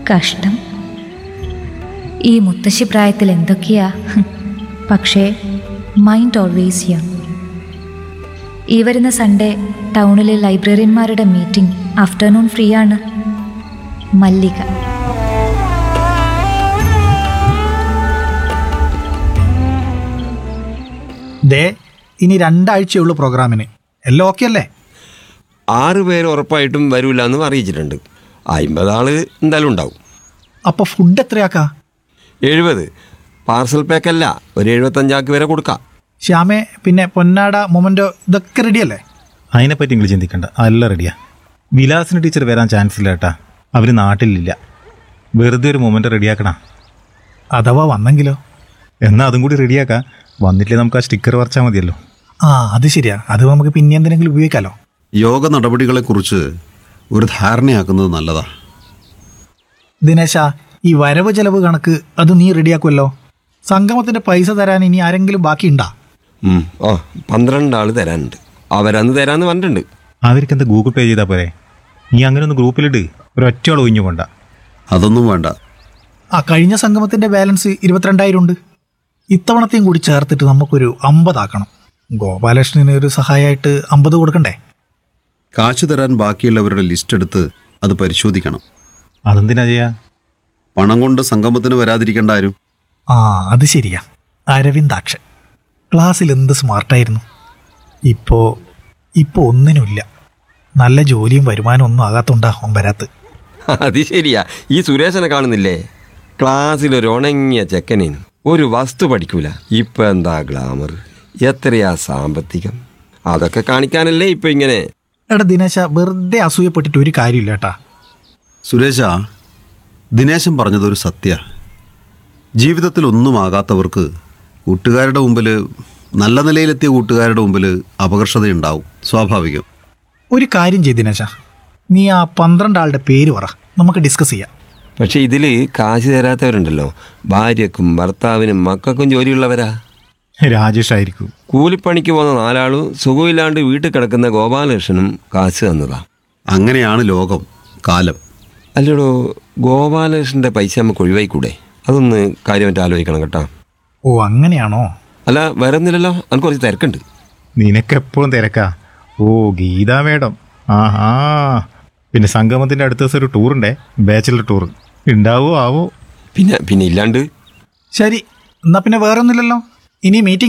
കഷ്ടം ഈ മുത്തശ്ശി പ്രായത്തിൽ എന്തൊക്കെയാ ഹും. പക്ഷേ മൈൻഡ് ഓൾവേസ് യങ് ഈ വരുന്ന സൺഡേ ടൗണിലെ ലൈബ്രറിയന്മാരുടെ മീറ്റിംഗ് ആഫ്റ്റർനൂൺ ഫ്രീ ആണ് മല്ലിക ദേ ഇനി രണ്ടാഴ്ചയുള്ളൂ പ്രോഗ്രാമിന് എല്ലാം ഓക്കെ അല്ലേ ആറ് പേര് ഉറപ്പായിട്ടും വരൂല എന്നും അറിയിച്ചിട്ടുണ്ട് അമ്പത് ആള് എന്തായാലും ഉണ്ടാവും അപ്പോൾ ഫുഡ് എത്രയാക്കാ എഴുപത് പാർസൽ പാക്കല്ല ഒരു എഴുപത്തഞ്ചാക്ക് വരെ കൊടുക്കാം ശ്യാമേ പിന്നെ പൊന്നാട മൊമൻറ്റോ ഇതൊക്കെ റെഡിയല്ലേ അതിനെപ്പറ്റി നിങ്ങൾ ചിന്തിക്കണ്ട അതെല്ലാം റെഡിയാ വിലാസിന് ടീച്ചർ വരാൻ ചാൻസ് ഇല്ല കേട്ടാ അവർ നാട്ടിലില്ല വെറുതെ ഒരു മൊമെൻ്റ് റെഡിയാക്കണ അഥവാ വന്നെങ്കിലോ എന്നാൽ അതും കൂടി റെഡിയാക്കാം വന്നിട്ടില്ലേ നമുക്ക് ആ സ്റ്റിക്കർ വരച്ചാൽ മതിയല്ലോ ആ അത് ശരിയാ അത് നമുക്ക് പിന്നെ എന്തിനെങ്കിലും ഉപയോഗിക്കാമല്ലോ യോഗ നടപടികളെക്കുറിച്ച് ഒരു ധാരണയാക്കുന്നത് നല്ലതാ ദിനേശ ഈ വരവ് ചെലവ് കണക്ക് അത് നീ റെഡിയാക്കുമല്ലോ സംഗമത്തിന്റെ പൈസ തരാൻ ഇനി ആരെങ്കിലും ബാക്കിയുണ്ടാ ഉം. ഓ പന്ത്രണ്ട് ആള് തരാനുണ്ട് അവരന്ന് തരാന്ന് പറഞ്ഞിട്ടുണ്ട് അവർക്ക് എന്താ ഗൂഗിൾ പേ ചെയ്താൽ പോരെ നീ അങ്ങനെ ഒന്ന് ഗ്രൂപ്പിലിട്ട് ഒരൊറ്റയാൾ ഒഴിഞ്ഞുകൊണ്ട അതൊന്നും വേണ്ട ആ കഴിഞ്ഞ സംഗമത്തിന്റെ ബാലൻസ് ഇരുപത്തിരണ്ടായിരം ഉണ്ട് ഇത്തവണത്തെയും കൂടി ചേർത്തിട്ട് നമുക്കൊരു അമ്പതാക്കണം ഗോപാലകൃഷ്ണന് ഒരു സഹായമായിട്ട് അമ്പത് കൊടുക്കണ്ടേ കാശ് തരാൻ ബാക്കിയുള്ളവരുടെ ലിസ്റ്റ് എടുത്ത് അത് പരിശോധിക്കണം അതെന്തിനാ ചെയ്യാ പണം കൊണ്ട് സംഗമത്തിന് വരാതിരിക്കേണ്ട ആരും ആ അത് ശരിയാ അരവിന്ദാക്ഷൻ ക്ലാസ്സിൽ എന്ത് സ്മാർട്ടായിരുന്നു ഇപ്പോ ഇപ്പോ ഒന്നിനുമില്ല നല്ല ജോലിയും വരുമാനം ഒന്നും ആകാത്തോണ്ടാ അവൻ വരാത്ത് അത് ശരിയാ ഈ സുരേഷനെ കാണുന്നില്ലേ ക്ലാസ്സിലൊരു ഉണങ്ങിയ ചെക്കനേന് ഒരു വസ്തു പഠിക്കൂല ഇപ്പൊ എന്താ ഗ്ലാമർ എത്രയാ സാമ്പത്തികം അതൊക്കെ കാണിക്കാനല്ലേ ഇപ്പൊ ഇങ്ങനെ എടാ ദിനേശ വെറുതെ അസൂയപ്പെട്ടിട്ട് ഒരു കാര്യമില്ല കേട്ടാ സുരേഷ ദിനേശൻ പറഞ്ഞതൊരു സത്യ ജീവിതത്തിൽ ഒന്നും ആകാത്തവർക്ക് കൂട്ടുകാരുടെ മുമ്പിൽ നല്ല നിലയിലെത്തിയ കൂട്ടുകാരുടെ മുമ്പിൽ അപകർഷതയുണ്ടാവും സ്വാഭാവികം ഒരു കാര്യം ചെയ്ത് ദിനേശ നീ ആ പന്ത്രണ്ട് ആളുടെ പേര് പറ നമുക്ക് ഡിസ്കസ് ചെയ്യാം പക്ഷെ ഇതില് കാശ് തരാത്തവരുണ്ടല്ലോ ഭാര്യക്കും ഭർത്താവിനും മക്കൾക്കും ജോലിയുള്ളവരാ രാജേഷ് ആയിരിക്കും കൂലിപ്പണിക്ക് പോകുന്ന നാലാളും സുഖമില്ലാണ്ട് വീട്ടിൽ കിടക്കുന്ന ഗോപാലകൃഷ്ണനും കാശ് തന്നതാ അങ്ങനെയാണ് ലോകം കാലം അല്ലടോ ഗോപാലകൃഷ്ണന്റെ പൈസ നമുക്ക് ഒഴിവായിക്കൂടെ അതൊന്ന് കാര്യമായിട്ട് ആലോചിക്കണം കേട്ടോ ഓ അങ്ങനെയാണോ അല്ല വേറെ ഒന്നുമില്ലല്ലോ എനിക്ക് കുറച്ച് തിരക്കുണ്ട് നിനക്കെപ്പോഴും തിരക്കാ ഓ ഗീതാ മേഡം ആഹാ പിന്നെ സംഗമത്തിൻ്റെ അടുത്ത ദിവസം ഒരു ടൂറുണ്ടേ ബാച്ചിലർ ടൂർ ഉണ്ടാവോ ആവോ പിന്നെ പിന്നെ ഇല്ലാണ്ട് ശരി എന്നാ പിന്നെ വേറെ ഒന്നുമില്ലല്ലോ ഇനി മീറ്റിംഗ്